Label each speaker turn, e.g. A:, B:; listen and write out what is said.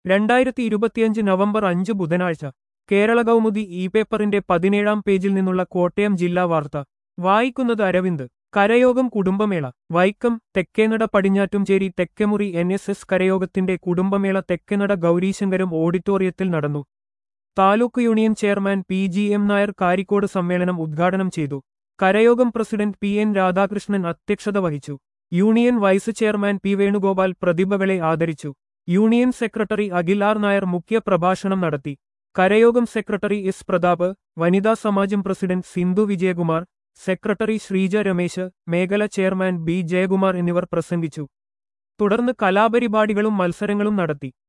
A: രണ്ടായിരത്തി ഇരുപത്തിയഞ്ച് നവംബർ അഞ്ച് ബുധനാഴ്ച കേരള കൗമുദി ഇ പേപ്പറിന്റെ പതിനേഴാം പേജിൽ നിന്നുള്ള കോട്ടയം ജില്ലാ വാർത്ത വായിക്കുന്നത് അരവിന്ദ് കരയോഗം കുടുംബമേള Vaikom Thekkenada Padinjattumchery Thekkemuri N S S കരയോഗത്തിന്റെ കുടുംബമേള തെക്കേനട ഗൗരീശങ്കരം ഓഡിറ്റോറിയത്തിൽ നടന്നു taluk union chairman P G M Nair Karikode സമ്മേളനം ഉദ്ഘാടനം ചെയ്തു കരയോഗം പ്രസിഡന്റ് പി എൻ രാധാകൃഷ്ണൻ അധ്യക്ഷത വഹിച്ചു union vice chairman P Venugopal പ്രതിഭകളെ ആദരിച്ചു union secretary Akhil R Nair മുഖ്യ പ്രഭാഷണം നടത്തി കരയോഗം സെക്രട്ടറി എസ് പ്രതാപ് വനിതാ സമാജം പ്രസിഡന്റ് സിന്ധു വിജയകുമാർ സെക്രട്ടറി ശ്രീജ രമേശ് മേഖല ചെയർമാൻ ബി ജയകുമാർ എന്നിവർ പ്രസംഗിച്ചു തുടർന്ന് കലാപരിപാടികളും മത്സരങ്ങളും നടത്തി